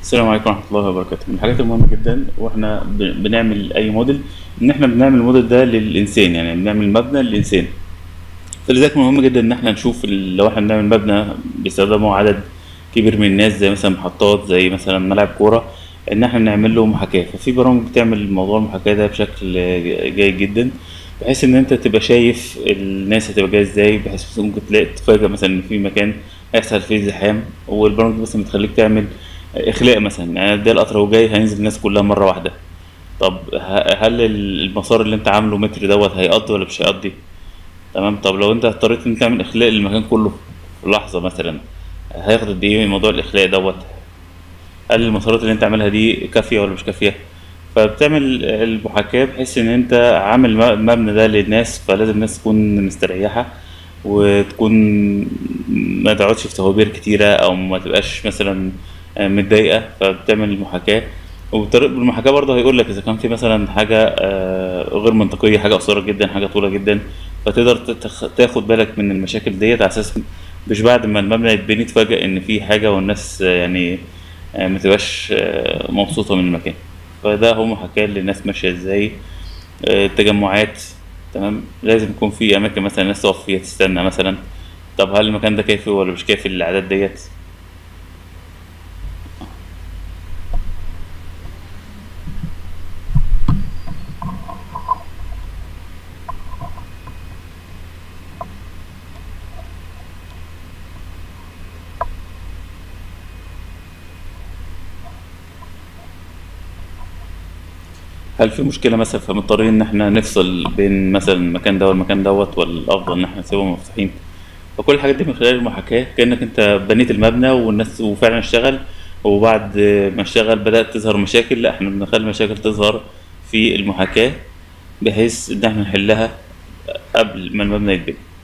السلام عليكم ورحمة الله وبركاته من الحاجات المهمة جدا واحنا ب- بنعمل أي موديل إن احنا بنعمل الموديل ده للإنسان يعني بنعمل مبنى للإنسان فلذلك مهم جدا إن احنا نشوف ال- لو احنا بنعمل مبنى بيستخدمه عدد كبير من الناس زي مثلا محطات زي مثلا ملعب كورة إن احنا نعمل له محاكاة ففي برامج بتعمل موضوع المحاكاة ده بشكل جيد جدا بحيث إن أنت تبقى شايف الناس هتبقى جاية إزاي بحيث ممكن تلاقي تفاجأ مثلا إن في مكان هيحصل فيه زحام والبرامج مثلا بتخليك تعمل اخلاء مثلا يعني ده القطر وهو جاي هينزل الناس كلها مره واحده طب ه- هل المسار اللي انت عامله متر دوت هيقضي ولا مش هيقضي تمام طب لو انت اضطريت ان انت تعمل اخلاء للمكان كله في لحظه مثلا هياخد قد ايه موضوع الاخلاء دوت هل المسارات اللي انت عاملها دي كافيه ولا مش كافيه فبتعمل المحاكاه بحيث ان انت عامل م- المبنى ده للناس فلازم الناس تكون مستريحه وتكون ما تقعدش في توابير كتيرة أو ما تبقاش مثلا متضايقة فبتعمل المحاكاة وبطريقة بالمحاكاة برضه هيقول لك إذا كان في مثلا حاجة آه، غير منطقية حاجة قصيرة جدا حاجة طويلة جدا فتقدر تتخ- تاخد بالك من المشاكل ديت على أساس مش بعد ما المبنى يتبني تفاجأ إن في حاجة والناس آه، يعني آه، متبقاش آه، مبسوطة من المكان فده هو محاكاة للناس ماشية ازاي آه، التجمعات تمام لازم يكون في أماكن مثلا الناس تقف فيها تستنى مثلا طب هل المكان ده كافي ولا مش كافي للأعداد ديت هل في مشكلة مثلا فمضطرين إن احنا نفصل بين مثلا المكان ده والمكان دوت ولا الأفضل إن احنا نسيبهم مفتوحين فكل الحاجات دي من خلال المحاكاة كأنك أنت بنيت المبنى والناس وفعلا اشتغل وبعد ما اشتغل بدأت تظهر مشاكل لا احنا بنخلي المشاكل تظهر في المحاكاة بحيث إن احنا نحلها قبل ما المبنى يتبني